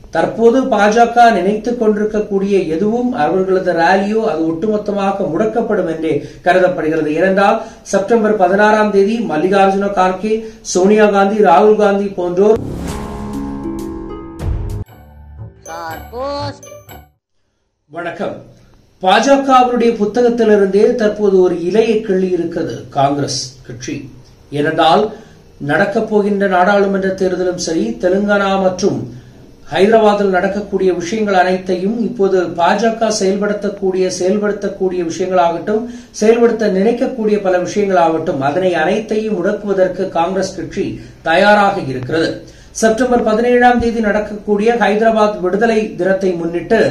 தற்போது பாஜக நினைத்துக் கொண்டிருக்கக்கூடிய எதுவும் அவர்களது ரேலியோ அது ஒட்டுமொத்தமாக முடக்கப்படும் என்றே கருதப்படுகிறது ஏனென்றால் செப்டம்பர் பதினாறாம் தேதி மல்லிகார்ஜுன கார்கே சோனியா காந்தி ராகுல் காந்தி போன்றோர் கார்போஸ்ட் வணக்கம் பாஜகவினுடைய புத்தகத்திலிருந்தே தற்போது ஒரு இலையை கிள்ளி இருக்கிறது காங்கிரஸ் கட்சி ஏனென்றால் நடக்கப் போகின்ற நாடாளுமன்ற தேர்தலும் சரி தெலுங்கானா மற்றும் ஹைதராபாத்தில் நடக்கக்கூடிய விஷயங்கள் அனைத்தையும் இப்போது பாஜக செயல்படுத்தக்கூடிய செயல்படுத்தக்கூடிய விஷயங்களாகட்டும் செயல்படுத்த நினைக்கக்கூடிய பல விஷயங்களாகட்டும் அதனை அனைத்தையும் முடக்குவதற்கு காங்கிரஸ் கட்சி தயாராக இருக்கிறது செப்டம்பர் பதினேழாம் தேதி நடக்கக்கூடிய ஹைதராபாத் விடுதலை தினத்தை முன்னிட்டு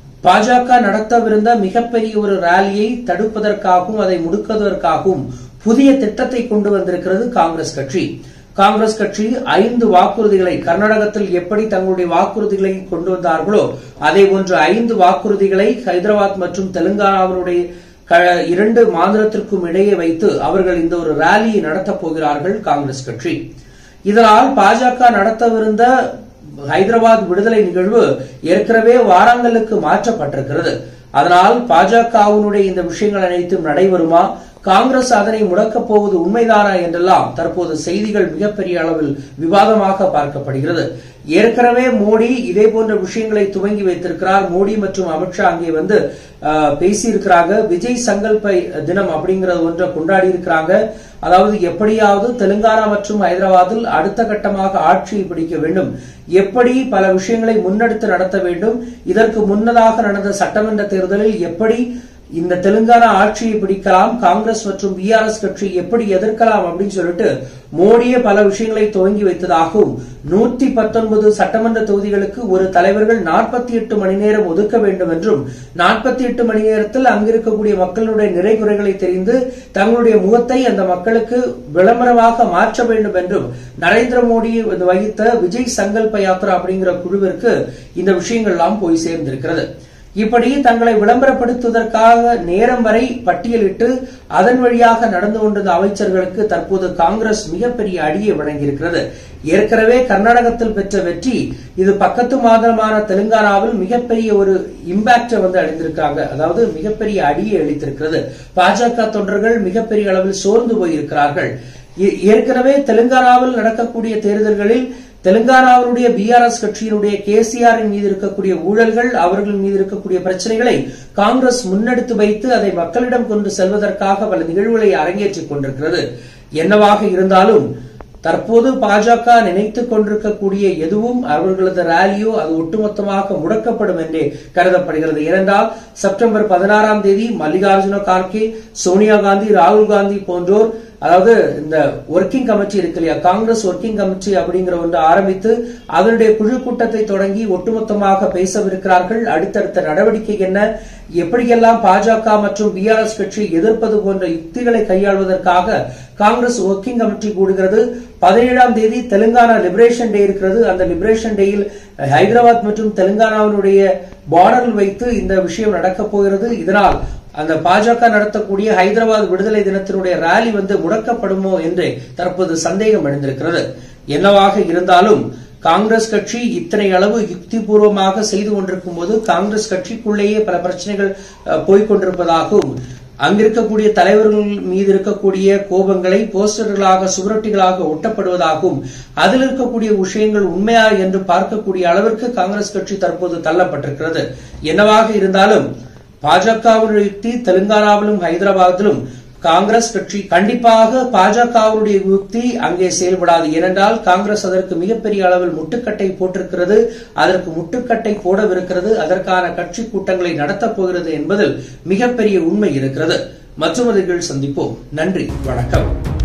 பாஜக நடத்தவிருந்த மிகப்பெரிய ஒரு ராலியை தடுப்பதற்காகவும் அதை முடுக்குவதற்காகவும் புதிய திட்டத்தை கொண்டு வந்திருக்கிறது காங்கிரஸ் கட்சி காங்கிரஸ் கட்சி ஐந்து வாக்குறுதிகளை கர்நாடகத்தில் எப்படி தங்களுடைய வாக்குறுதிகளை கொண்டு வந்தார்களோ அதே போன்று ஐந்து வாக்குறுதிகளை ஹைதராபாத் மற்றும் தெலுங்கானாவினுடைய க- இரண்டு மாநிலத்திற்கும் இடையே வைத்து அவர்கள் இந்த ஒரு ராலியை நடத்தப் போகிறார்கள் காங்கிரஸ் கட்சி இதனால் பாஜக நடத்தவிருந்த ஹைதராபாத் விடுதலை நிகழ்வு ஏற்கனவே வாராங்களுக்கு மாற்றப்பட்டிருக்கிறது அதனால் பாஜகவினுடைய இந்த விஷயங்கள் அனைத்தும் நடைபெறுமா காங்கிரஸ் அதனை முடக்கப் போவது உண்மைதானா என்றெல்லாம் தற்போது செய்திகள் மிகப்பெரிய அளவில் விவாதமாக பார்க்கப்படுகிறது ஏற்கனவே மோடி இதே போன்ற விஷயங்களை துவங்கி வைத்திருக்கிறார் மோடி மற்றும் அமித்ஷா அங்கே வந்து அஹ், பேசியிருக்கிறாங்க விஜய் சங்கல்ப தினம் அப்படிங்கறது ஒன்றை கொண்டாடி இருக்கிறாங்க அதாவது எப்படியாவது தெலுங்கானா மற்றும் ஹைதராபாத்தில் அடுத்த கட்டமாக ஆட்சியை பிடிக்க வேண்டும் எப்படி பல விஷயங்களை முன்னெடுத்து நடத்த வேண்டும் இதற்கு முன்னதாக நடந்த சட்டமன்ற தேர்தலில் எப்படி இந்த தெலுங்கானா ஆட்சியை பிடிக்கலாம் காங்கிரஸ் மற்றும் பிஆர்எஸ் கட்சி எப்படி எதிர்க்கலாம் அப்படின்னு சொல்லிட்டு மோடியே பல விஷயங்களை துவங்கி வைத்ததாகவும் நூத்தி பத்தொன்பது சட்டமன்ற தொகுதிகளுக்கு ஒரு தலைவர்கள் நாற்பத்தி எட்டு மணி நேரம் ஒதுக்க வேண்டும் என்றும் நாற்பத்தி எட்டு மணி நேரத்தில் அங்கிருக்கக்கூடிய மக்களுடைய நிறை குறைகளை தெரிந்து தங்களுடைய முகத்தை அந்த மக்களுக்கு விளம்பரமாக மாற்ற வேண்டும் என்றும் நரேந்திர மோடி வகித்த விஜய் சங்கல்ப யாத்ரா அப்படிங்கிற குழுவிற்கு இந்த விஷயங்கள் எல்லாம் போய் சேர்ந்திருக்கிறது இப்படி தங்களை விளம்பரப்படுத்துவதற்காக நேரம் வரை பட்டியலிட்டு அதன் வழியாக நடந்து கொண்டிருந்த அமைச்சர்களுக்கு தற்போது காங்கிரஸ் மிகப்பெரிய அடியை வழங்கியிருக்கிறது ஏற்கனவே கர்நாடகத்தில் பெற்ற வெற்றி இது பக்கத்து மாநிலமான தெலுங்கானாவில் மிகப்பெரிய ஒரு இம்பாக்டை வந்து அடைந்திருக்காங்க அதாவது மிகப்பெரிய அடியை அளித்திருக்கிறது பாஜக தொண்டர்கள் மிகப்பெரிய அளவில் சோர்ந்து போயிருக்கிறார்கள் ஏ- ஏற்கனவே தெலுங்கானாவில் நடக்கக்கூடிய தேர்தல்களில் தெலுங்கானாவினுடைய பிஆர்எஸ் கட்சியினுடைய கேசிஆரின் மீது இருக்கக்கூடிய ஊழல்கள் அவர்கள் மீது இருக்கக்கூடிய பிரச்சனைகளை காங்கிரஸ் முன்னெடுத்து வைத்து அதை மக்களிடம் கொண்டு செல்வதற்காக பல நிகழ்வுகளை அரங்கேற்றிக் கொண்டிருக்கிறது என்னவாக இருந்தாலும் தற்போது பாஜக நினைத்துக் கொண்டிருக்கக்கூடிய எதுவும் அவர்களது ரேலியோ அது ஒட்டுமொத்தமாக முடக்கப்படும் என்றே கருதப்படுகிறது ஏனென்றால் செப்டம்பர் பதினாறாம் தேதி மல்லிகார்ஜுன கார்கே சோனியா காந்தி ராகுல் காந்தி போன்றோர் அதாவது இந்த ஒர்க்கிங் கமிட்டி இருக்கு இல்லையா காங்கிரஸ் ஒர்க்கிங் கமிட்டி அப்படிங்கிற ஒன்று ஆரம்பித்து அதனுடைய குழு கூட்டத்தை தொடங்கி ஒட்டுமொத்தமாக பேசவிருக்கிறார்கள் அடுத்தடுத்த நடவடிக்கை என்ன எப்படியெல்லாம் பாஜக மற்றும் பிஆர்எஸ் கட்சி எதிர்ப்பது போன்ற யுக்திகளை கையாள்வதற்காக காங்கிரஸ் ஒர்க்கிங் கமிட்டி கூடுகிறது பதினேழாம் தேதி தெலுங்கானா லிபரேஷன் டே இருக்கிறது அந்த லிபரேஷன் டேயில் ஹைதராபாத் மற்றும் தெலுங்கானாவினுடைய பார்டரில் வைத்து இந்த விஷயம் நடக்கப் போகிறது இதனால் அந்த பாஜக நடத்தக்கூடிய ஹைதராபாத் விடுதலை தினத்தினுடைய ராலி வந்து முடக்கப்படுமோ என்று தற்போது சந்தேகம் எழுந்திருக்கிறது என்னவாக இருந்தாலும் காங்கிரஸ் கட்சி இத்தனை அளவு யுக்திபூர்வமாக செய்து கொண்டிருக்கும் போது காங்கிரஸ் கட்சிக்குள்ளேயே பல பிரச்சனைகள் அஹ், போய்க் கொண்டிருப்பதாகவும் அங்கிருக்கக்கூடிய தலைவர்கள் மீது இருக்கக்கூடிய கோபங்களை போஸ்டர்களாக சுவரொட்டிகளாக ஒட்டப்படுவதாகவும் அதில் இருக்கக்கூடிய விஷயங்கள் உண்மையா என்று பார்க்கக்கூடிய அளவிற்கு காங்கிரஸ் கட்சி தற்போது தள்ளப்பட்டிருக்கிறது என்னவாக இருந்தாலும் பாஜகவுடைய யுக்தி தெலுங்கானாவிலும் ஹைதராபாத்திலும் காங்கிரஸ் கட்சி கண்டிப்பாக பாஜகவுடைய யுக்தி அங்கே செயல்படாது ஏனென்றால் காங்கிரஸ் அதற்கு மிகப்பெரிய அளவில் முட்டுக்கட்டை போட்டிருக்கிறது அதற்கு முட்டுக்கட்டை போடவிருக்கிறது அதற்கான கட்சி கூட்டங்களை நடத்தப் போகிறது என்பதில் மிகப்பெரிய உண்மை இருக்கிறது மற்றொரு நிகழ்வு சந்திப்போம் நன்றி வணக்கம்